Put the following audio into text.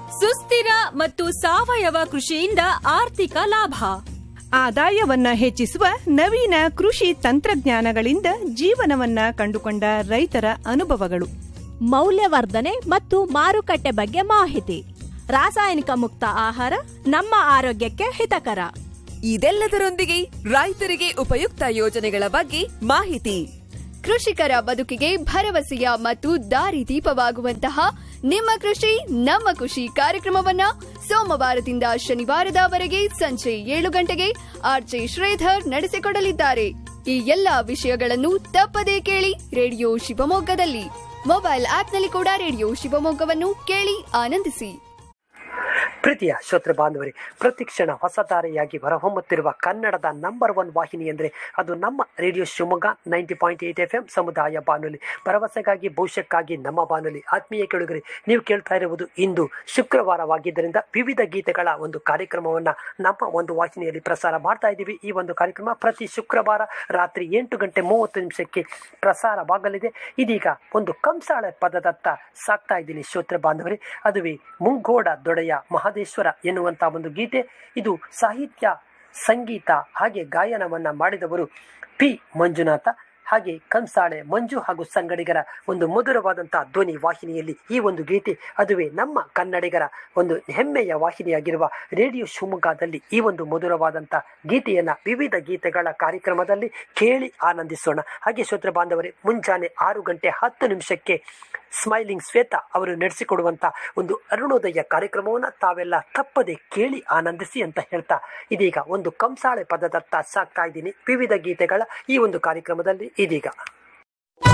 ಸುಸ್ಥಿರ ಮತ್ತು ಸಾವಯವ ಕೃಷಿಯಿಂದ ಆರ್ಥಿಕ ಲಾಭ ಆದಾಯವನ್ನ ಹೆಚ್ಚಿಸುವ ನವೀನ ಕೃಷಿ ತಂತ್ರಜ್ಞಾನಗಳಿಂದ ಜೀವನವನ್ನ ಕಂಡುಕೊಂಡ ರೈತರ ಅನುಭವಗಳು ಮೌಲ್ಯವರ್ಧನೆ ಮತ್ತು ಮಾರುಕಟ್ಟೆ ಬಗ್ಗೆ ಮಾಹಿತಿ ರಾಸಾಯನಿಕ ಮುಕ್ತ ಆಹಾರ ನಮ್ಮ ಆರೋಗ್ಯಕ್ಕೆ ಹಿತಕರ ಇದೆಲ್ಲದರೊಂದಿಗೆ ರೈತರಿಗೆ ಉಪಯುಕ್ತ ಯೋಜನೆಗಳ ಬಗ್ಗೆ ಮಾಹಿತಿ ಕೃಷಿಕರ ಬದುಕಿಗೆ ಭರವಸೆಯ ಮತ್ತು ದಾರಿದೀಪವಾಗುವಂತಹ ನಿಮ್ಮ ಕೃಷಿ ನಮ್ಮ ಖುಷಿ ಕಾರ್ಯಕ್ರಮವನ್ನ ಸೋಮವಾರದಿಂದ ಶನಿವಾರದವರೆಗೆ ಸಂಜೆ ಏಳು ಗಂಟೆಗೆ ಆರ್ಜೆ ಶ್ರೀಧರ್ ನಡೆಸಿಕೊಡಲಿದ್ದಾರೆ ಈ ಎಲ್ಲಾ ವಿಷಯಗಳನ್ನು ತಪ್ಪದೇ ಕೇಳಿ ರೇಡಿಯೋ ಶಿವಮೊಗ್ಗದಲ್ಲಿ ಮೊಬೈಲ್ ಆಪ್ನಲ್ಲಿ ಕೂಡ ರೇಡಿಯೋ ಶಿವಮೊಗ್ಗವನ್ನು ಕೇಳಿ ಆನಂದಿಸಿ ಪ್ರೀತಿಯ ಶ್ರೋತೃ ಬಾಂಧವರೇ ಪ್ರತಿಕ್ಷಣ ಹೊಸದಾರಿಯಾಗಿ ಹೊರಹೊಮ್ಮುತ್ತಿರುವ ಕನ್ನಡದ ನಂಬರ್ ಒನ್ ವಾಹಿನಿ ಅಂದರೆ ಅದು ನಮ್ಮ radio Shivamogga ninety point eight F M ಸಮುದಾಯ ಬಾನುಲಿ ಭರವಸೆಗಾಗಿ ಭವಿಷ್ಯಕ್ಕಾಗಿ ನಮ್ಮ ಬಾನುಲಿ ಆತ್ಮೀಯ ಕೆಳಗರೆ ನೀವು ಕೇಳ್ತಾ ಇರುವುದು ಇಂದು ಶುಕ್ರವಾರವಾಗಿದ್ದರಿಂದ ವಿವಿಧ ಗೀತೆಗಳ ಒಂದು ಕಾರ್ಯಕ್ರಮವನ್ನು ನಮ್ಮ ಒಂದು ವಾಹಿನಿಯಲ್ಲಿ ಪ್ರಸಾರ ಮಾಡ್ತಾ ಇದ್ದೀವಿ ಈ ಒಂದು ಕಾರ್ಯಕ್ರಮ ಪ್ರತಿ ಶುಕ್ರವಾರ ರಾತ್ರಿ ಎಂಟು ಗಂಟೆ ಮೂವತ್ತು ನಿಮಿಷಕ್ಕೆ ಪ್ರಸಾರವಾಗಲಿದೆ ಇದೀಗ ಒಂದು ಕಂಸಾಳೆ ಪದದತ್ತ ಸಾಕ್ತಾ ಇದ್ದೀನಿ ಶ್ರೋತೃ ಬಾಂಧವರೇ ಅದುವೇ ಮುಂಗೋಡ ದೊಡೆಯ ಮಹದೇಶ್ವರ ಎನ್ನುವಂಥ ಒಂದು ಗೀತೆ ಇದು ಸಾಹಿತ್ಯ ಸಂಗೀತ ಹಾಗೆ ಗಾಯನವನ್ನ ಮಾಡಿದವರು ಪಿ ಮಂಜುನಾಥ ಹಾಗೆ ಕಂಸಾಳೆ ಮಂಜು ಹಾಗೂ ಸಂಗಡಿಗರ ಒಂದು ಮಧುರವಾದಂತಹ ಧ್ವನಿ ವಾಹಿನಿಯಲ್ಲಿ ಈ ಒಂದು ಗೀತೆ ಅದುವೇ ನಮ್ಮ ಕನ್ನಡಿಗರ ಒಂದು ಹೆಮ್ಮೆಯ ವಾಹಿನಿಯಾಗಿರುವ ರೇಡಿಯೋ ಶಿವಮೊಗ್ಗದಲ್ಲಿ ಈ ಒಂದು ಮಧುರವಾದಂಥ ಗೀತೆಯನ್ನ ವಿವಿಧ ಗೀತೆಗಳ ಕಾರ್ಯಕ್ರಮದಲ್ಲಿ ಕೇಳಿ ಆನಂದಿಸೋಣ ಹಾಗೆ ಶ್ರೋತ್ರ ಬಾಂಧವರೇ ಮುಂಜಾನೆ ಆರು ಗಂಟೆ ಹತ್ತು ನಿಮಿಷಕ್ಕೆ ಸ್ಮೈಲಿಂಗ್ ಶ್ವೇತಾ ಅವರು ನಡೆಸಿಕೊಡುವಂಥ ಒಂದು ಅರುಣೋದಯ ಕಾರ್ಯಕ್ರಮವನ್ನು ತಾವೆಲ್ಲ ತಪ್ಪದೆ ಕೇಳಿ ಆನಂದಿಸಿ ಅಂತ ಹೇಳ್ತಾ ಇದೀಗ ಒಂದು ಕಂಸಾಳೆ ಪದದತ್ತ ಸಾಕ್ತಾ ಇದ್ದೀನಿ ವಿವಿಧ ಗೀತೆಗಳ ಈ ಒಂದು ಕಾರ್ಯಕ್ರಮದಲ್ಲಿ ಇದೀಗ